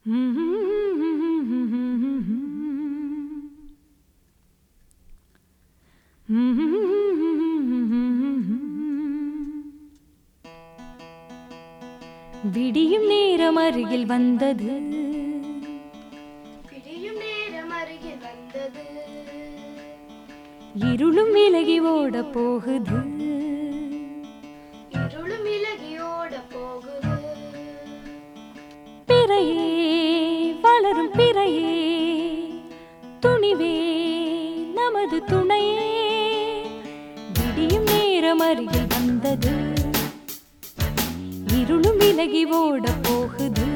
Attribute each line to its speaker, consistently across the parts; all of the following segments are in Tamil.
Speaker 1: விடியும் நேரம் அருகில் வந்தது
Speaker 2: பிடியும் நேரம் அருகில் வந்தது
Speaker 1: இருளும் விலகி ஓட போகுது
Speaker 2: இருளும் விலகியோட போகுது
Speaker 1: பிறையே வளரும் பிறையே துணிவே நமது துணையே விடியும் நேரம் அருகில் வந்தது இருளும் விலகி ஓட போகுது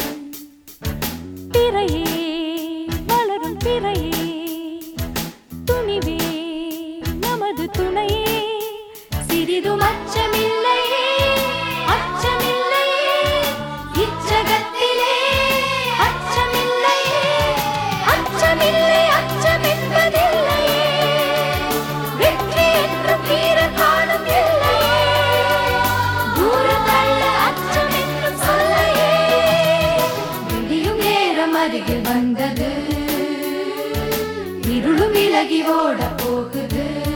Speaker 1: பிறையே வளரும் பிறையே துணிவே நமது துணையே சிறிதும் அச்சமில்லையே அச்சமில்லையே இச்சகத்திலே அச்சமில்லையே அச்சமில்லை அச்சமென்பதில்லையே வெற்றி என்று வீர காணும் இல்லையே தூரத்தள்ள அச்சம் என்றும் சொல்லையே விடியும் நேரம் அருகில் வந்தது இருளும் விலகி ஓட போகுது